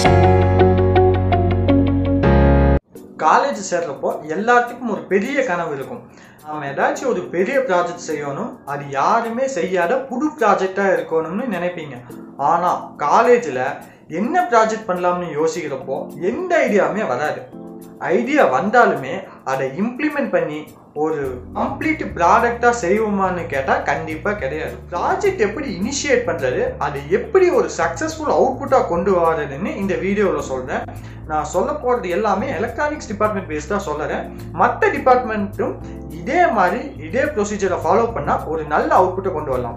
college சேர்றப்போ எல்லாத்துக்கும் ஒரு பெரிய கனவு இருக்கும் நாம ஏதாச்சும் ஒரு பெரிய ப்ராஜெக்ட் செய்யணும் அது யாருமே செய்யாத புது ப்ராஜெக்டாக இருக்கணும்னு நினைப்பீங்க ஆனால் காலேஜில் என்ன ப்ராஜெக்ட் பண்ணலாம்னு யோசிக்கிறப்போ எந்த ஐடியாவுமே வராது ஐடியா வந்தாலுமே அதை இம்ப்ளிமெண்ட் பண்ணி ஒரு கம்ப்ளீட் ப்ராடக்டாக செய்வோமான்னு கேட்டால் கண்டிப்பாக கிடையாது ப்ராஜெக்ட் எப்படி இனிஷியேட் பண்ணுறது அது எப்படி ஒரு சக்ஸஸ்ஃபுல் அவுட்புட்டாக கொண்டு வரதுன்னு இந்த வீடியோவில் சொல்கிறேன் நான் சொல்ல போகிறது எல்லாமே எலக்ட்ரானிக்ஸ் டிபார்ட்மெண்ட் பேஸ்டாக சொல்லுறேன் மற்ற டிபார்ட்மெண்ட்டும் இதே மாதிரி இதே ப்ரொசீஜரை ஃபாலோ பண்ணால் ஒரு நல்ல அவுட்புட்டை கொண்டு வரலாம்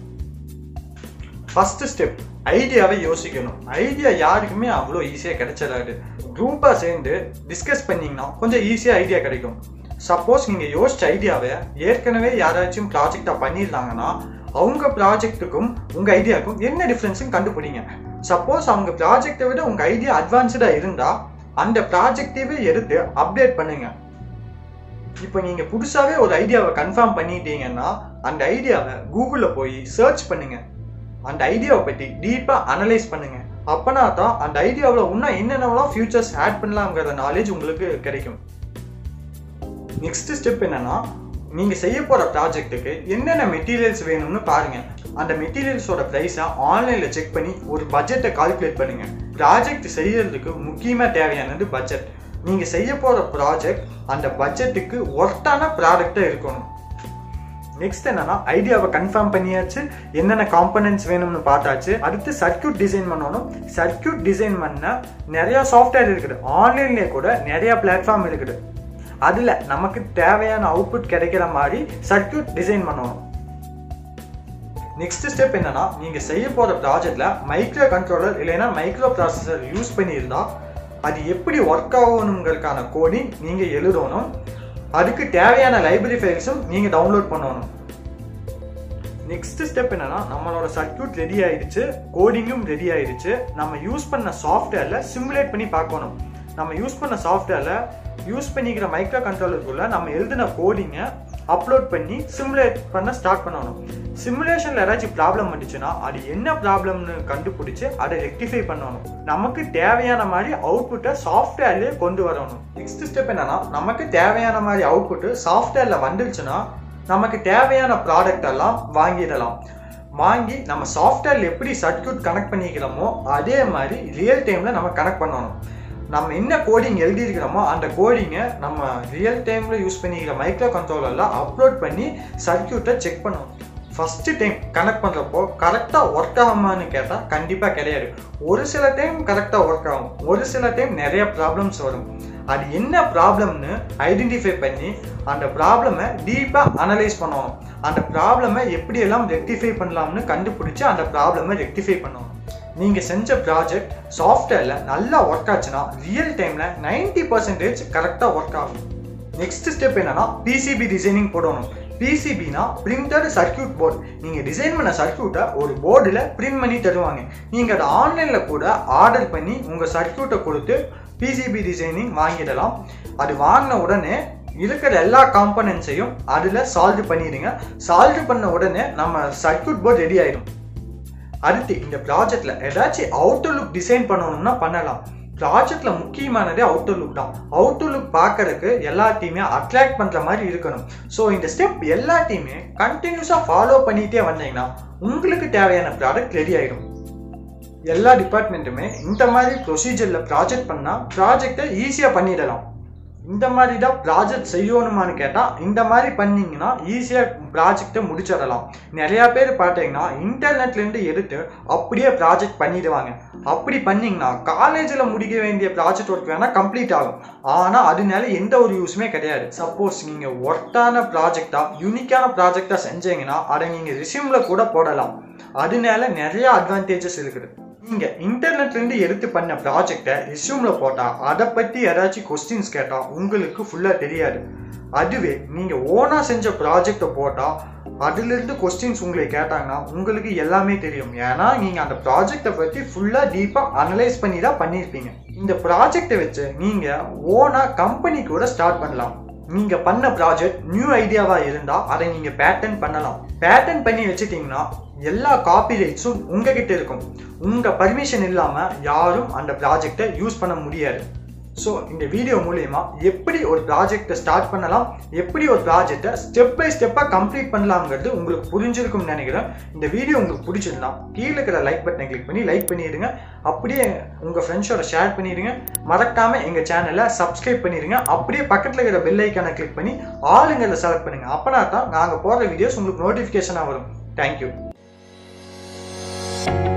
ஃபஸ்ட்டு ஸ்டெப் ஐடியாவை யோசிக்கணும் ஐடியா யாருக்குமே அவ்வளோ ஈஸியாக கிடைச்சிடாது குரூப்பாக சேர்ந்து டிஸ்கஸ் பண்ணிங்கன்னா கொஞ்சம் ஈஸியாக ஐடியா கிடைக்கும் சப்போஸ் நீங்கள் யோசிச்ச ஐடியாவை ஏற்கனவே யாராச்சும் ப்ராஜெக்டாக பண்ணியிருந்தாங்கன்னா அவங்க ப்ராஜெக்ட்டுக்கும் உங்கள் ஐடியாவுக்கும் என்ன டிஃப்ரென்ஸும் கண்டுபிடிங்க சப்போஸ் அவங்க ப்ராஜெக்டை விட உங்கள் ஐடியா அட்வான்ஸ்டாக இருந்தால் அந்த ப்ராஜெக்டையே எடுத்து அப்டேட் பண்ணுங்க இப்போ நீங்கள் புதுசாகவே ஒரு ஐடியாவை கன்ஃபார்ம் பண்ணிட்டீங்கன்னா அந்த ஐடியாவை கூகுளில் போய் சர்ச் பண்ணுங்க அந்த ஐடியாவை பற்றி டீப்பாக அனலைஸ் பண்ணுங்க அப்பனா தான் அந்த ஐடியாவில் இன்னும் என்னென்னலாம் ஃபியூச்சர்ஸ் ஆட் பண்ணலாங்கிற நாலேஜ் உங்களுக்கு கிடைக்கும் நெக்ஸ்ட் ஸ்டெப் என்னன்னா நீங்கள் செய்ய போகிற ப்ராஜெக்ட்டுக்கு என்னென்ன மெட்டீரியல்ஸ் வேணும்னு பாருங்க அந்த மெட்டீரியல்ஸோட ப்ரைஸை ஆன்லைனில் செக் பண்ணி ஒரு பட்ஜெட்டை கால்குலேட் பண்ணுங்க ப்ராஜெக்ட் செய்யறதுக்கு முக்கியமாக தேவையானது பட்ஜெட் நீங்கள் செய்ய போகிற ப்ராஜெக்ட் அந்த பட்ஜெட்டுக்கு ஒர்த்தான ப்ராடக்டாக இருக்கணும் நெக்ஸ்ட் என்னன்னா ஐடியாவை கன்ஃபார்ம் பண்ணியாச்சு என்னென்ன காம்பனன்ட்ஸ் வேணும்னு பார்த்தாச்சு அடுத்து சர்க்கியூட் டிசைன் பண்ணணும் சர்க்கியூட் டிசைன் பண்ண நிறைய சாஃப்ட்வேர் இருக்குது ஆன்லைன்லேயே கூட நிறைய பிளாட்ஃபார்ம் இருக்குது அதில் நமக்கு தேவையான அவுட்புட் கிடைக்கிற மாதிரி சர்க்கியூட் டிசைன் பண்ணணும் நெக்ஸ்ட் ஸ்டெப் என்னன்னா நீங்க செய்ய போற ப்ராஜெக்ட்ல மைக்ரோ கண்ட்ரோலர் இல்லைன்னா மைக்ரோ ப்ராசஸர் யூஸ் பண்ணியிருந்தா அது எப்படி ஒர்க் ஆகணுங்கிறதுக்கான கோடிங் நீங்க எழுதணும் அதுக்கு தேவையான லைப்ரரி ஃபைல்ஸும் நீங்க டவுன்லோட் பண்ணணும் நெக்ஸ்ட் ஸ்டெப் என்னன்னா நம்மளோட சர்க்கியூட் ரெடி ஆயிடுச்சு கோடிங்கும் ரெடி ஆயிடுச்சு நம்ம யூஸ் பண்ண சாஃப்ட்வேர்ல சிமுலேட் பண்ணி பார்க்கணும் நம்ம யூஸ் பண்ண சாஃப்ட்வேர்ல யூஸ் பண்ணிக்கிற மைக்ரோ கண்ட்ரோலருக்குள்ள நம்ம எழுதின கோடிங்கை அப்லோட் பண்ணி சிமுலேட் பண்ண ஸ்டார்ட் பண்ணணும் சிமுலேஷன்ல ஏதாச்சும் ப்ராப்ளம் வந்துச்சுன்னா அது என்ன ப்ராப்ளம்னு கண்டுபிடிச்சு அதை ரெக்டிஃபை பண்ணணும் நமக்கு தேவையான மாதிரி அவுட்புட்டை சாஃப்ட்வேர்லயே கொண்டு வரணும் நெக்ஸ்ட் ஸ்டெப் என்னன்னா நமக்கு தேவையான மாதிரி அவுட்புட் சாஃப்ட்வேர்ல வந்துருச்சுன்னா நமக்கு தேவையான ப்ராடக்ட் எல்லாம் வாங்கிடலாம் வாங்கி நம்ம சாஃப்ட்வேர்ல எப்படி சர்க்கியூட் கனெக்ட் பண்ணிக்கிறோமோ அதே மாதிரி ரியல் டைம்ல நம்ம கனெக்ட் பண்ணணும் நம்ம என்ன கோடிங் எழுதியிருக்கிறோமோ அந்த கோடிங்கை நம்ம ரியல் டைமில் யூஸ் பண்ணிக்கிற மைக்ரோ கண்ட்ரோலரில் அப்லோட் பண்ணி சர்க்கியூட்டை செக் பண்ணணும் ஃபஸ்ட்டு டைம் கனெக்ட் பண்ணுறப்போ கரெக்டாக ஒர்க் ஆகுமான்னு கேட்டால் கண்டிப்பாக கிடையாது ஒரு சில டைம் கரெக்டாக ஒர்க் ஆகும் ஒரு சில டைம் நிறைய ப்ராப்ளம்ஸ் வரும் அது என்ன ப்ராப்ளம்னு ஐடென்டிஃபை பண்ணி அந்த ப்ராப்ளமை டீப்பாக அனலைஸ் பண்ணணும் அந்த ப்ராப்ளமை எப்படியெல்லாம் ரெக்டிஃபை பண்ணலாம்னு கண்டுபிடிச்சி அந்த ப்ராப்ளமை ரெக்டிஃபை பண்ணணும் நீங்கள் செஞ்ச ப்ராஜெக்ட் சாஃப்ட்வேரில் நல்லா ஒர்க் ஆச்சுன்னா ரியல் டைமில் நைன்டி பர்சன்டேஜ் கரெக்டாக ஒர்க் ஆகும் நெக்ஸ்ட் ஸ்டெப் என்னன்னா பிசிபி டிசைனிங் போடணும் பிசிபினா பிரிண்டட் சர்க்கியூட் போர்டு நீங்கள் டிசைன் பண்ண சர்க்கியூட்டை ஒரு போர்டில் பிரிண்ட் பண்ணி தருவாங்க நீங்கள் அதை ஆன்லைனில் கூட ஆர்டர் பண்ணி உங்கள் சர்க்கியூட்டை கொடுத்து பிசிபி டிசைனிங் வாங்கிடலாம் அது வாங்கின உடனே இருக்கிற எல்லா காம்பனன்ட்ஸையும் அதில் சால்வ் பண்ணிடுங்க சால்வ் பண்ண உடனே நம்ம சர்க்கியூட் போர்டு ரெடி ஆயிடும் அடுத்து இந்த ப்ராஜெக்ட்ல ஏதாச்சும் அவுட்டர் லுக் டிசைன் பண்ணணும்னா பண்ணலாம் ப்ராஜெக்ட்ல முக்கியமானதே அவுட்டர் லுக் தான் அவுட்டர் லுக் பார்க்கறதுக்கு எல்லாத்தையுமே அட்ராக்ட் பண்ற மாதிரி இருக்கணும் ஸோ இந்த ஸ்டெப் எல்லாத்தையுமே கண்டினியூஸா ஃபாலோ பண்ணிட்டே வந்தீங்கன்னா உங்களுக்கு தேவையான ப்ராடக்ட் ரெடி ஆயிடும் எல்லா டிபார்ட்மெண்ட்டுமே இந்த மாதிரி ப்ரொசீஜரில் ப்ராஜெக்ட் பண்ணால் ப்ராஜெக்டை ஈஸியாக பண்ணிடலாம் இந்த மாதிரி தான் ப்ராஜெக்ட் செய்யணுமான்னு கேட்டால் இந்த மாதிரி பண்ணீங்கன்னா ஈஸியாக ப்ராஜெக்டை முடிச்சிடலாம் நிறையா பேர் பார்த்தீங்கன்னா இன்டர்நெட்லேருந்து எடுத்து அப்படியே ப்ராஜெக்ட் பண்ணிடுவாங்க அப்படி பண்ணீங்கன்னா காலேஜில் முடிக்க வேண்டிய ப்ராஜெக்ட் ஒர்க் வேணால் கம்ப்ளீட் ஆகும் ஆனால் அதனால எந்த ஒரு யூஸுமே கிடையாது சப்போஸ் நீங்கள் ஒர்த்தான ப்ராஜெக்டாக யூனிக்கான ப்ராஜெக்டாக செஞ்சீங்கன்னா அதை நீங்கள் ரிசியூமில் கூட போடலாம் அதனால நிறைய அட்வான்டேஜஸ் இருக்குது நீங்கள் இன்டர்நெட்லேருந்து எடுத்து பண்ண ப்ராஜெக்டை ரிசியூமில் போட்டால் அதை பற்றி ஏதாச்சும் கொஸ்டின்ஸ் கேட்டால் உங்களுக்கு ஃபுல்லாக தெரியாது அதுவே நீங்கள் ஓனாக செஞ்ச ப்ராஜெக்டை போட்டால் அதுலேருந்து கொஸ்டின்ஸ் உங்களை கேட்டாங்கன்னா உங்களுக்கு எல்லாமே தெரியும் ஏன்னா நீங்கள் அந்த ப்ராஜெக்டை பற்றி ஃபுல்லாக டீப்பாக அனலைஸ் பண்ணி தான் பண்ணியிருப்பீங்க இந்த ப்ராஜெக்டை வச்சு நீங்கள் ஓனாக கம்பெனி கூட ஸ்டார்ட் பண்ணலாம் நீங்க பண்ண ப்ராஜெக்ட் நியூ ஐடியாவா இருந்தா அதை நீங்க பேட்டன் பண்ணலாம் பேட்டன் பண்ணி வச்சுட்டீங்கன்னா எல்லா காப்பி ரைட்ஸும் உங்ககிட்ட இருக்கும் உங்கள் பர்மிஷன் இல்லாமல் யாரும் அந்த ப்ராஜெக்டை யூஸ் பண்ண முடியாது ஸோ இந்த வீடியோ மூலயமா எப்படி ஒரு ப்ராஜெக்டை ஸ்டார்ட் பண்ணலாம் எப்படி ஒரு ப்ராஜெக்டை ஸ்டெப் பை ஸ்டெப்பாக கம்ப்ளீட் பண்ணலாங்கிறது உங்களுக்கு புரிஞ்சிருக்கும்னு நினைக்கிறேன் இந்த வீடியோ உங்களுக்கு பிடிச்சிருந்தா கீழே இருக்கிற லைக் பட்டனை கிளிக் பண்ணி லைக் பண்ணிடுங்க அப்படியே உங்கள் ஃப்ரெண்ட்ஸோட ஷேர் பண்ணிடுங்க மறக்காமல் எங்கள் சேனலை சப்ஸ்கிரைப் பண்ணிடுங்க அப்படியே பக்கத்தில் இருக்கிற பெல் ஐக்கானை கிளிக் பண்ணி ஆளுங்களை செலக்ட் பண்ணுங்கள் அப்போனா தான் நாங்கள் போடுற வீடியோஸ் உங்களுக்கு நோட்டிஃபிகேஷனாக வரும் தேங்க்யூ